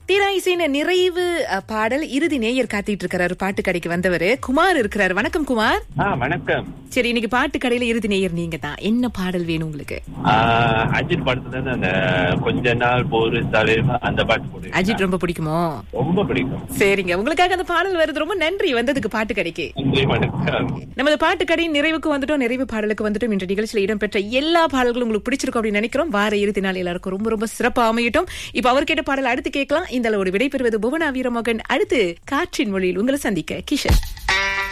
தீரா இசைன நிறைவு அஹ், பாடல் இறுதி நேயர் காத்திட்டு இருக்கிறாரு பாட்டு கடைக்கு வந்தவரு குமார் இருக்கிறாரு வணக்கம் குமார் ஆ வணக்கம் சரி இன்னைக்கு பாட்டு கடையில இறுதி நேயர் நீங்க தான் என்ன பாடல் வேணும் உங்களுக்கு ஆ, அஜித் படத்துல இருந்து அந்த கொஞ்ச நாள் போரு தலைவா அந்த பாட்டு போடு அஜித் ரொம்ப பிடிக்குமோ ரொம்ப பிடிக்கும் சரிங்க உங்களுக்காக அந்த பாடல் வருது ரொம்ப நன்றி வந்ததுக்கு பாட்டு கடைக்கு நன்றி வணக்கம் நமது பாட்டு கடையின் நிறைவுக்கு வந்துட்டோம் நிறைவு பாடலுக்கு வந்துட்டோம் இன்று நிகழ்ச்சியில் இடம்பெற்ற எல்லா பாடல்களும் உங்களுக்கு பிடிச்சிருக்கும் அப்படின்னு நினைக்கிறோம் வார இறுதி நாள் எல்லாருக்கும் ரொம்ப ரொம்ப சிறப்பா அமையட்டும் இப்ப அவர் கேட்ட பாடல் அடுத்து கேட்கலாம் இந்த அளவோடு விடைபெறுவது புவனா வீரமோகன் அடுத்து காற்றின் மொழியில் உங்களை சந்திக்க கிஷன்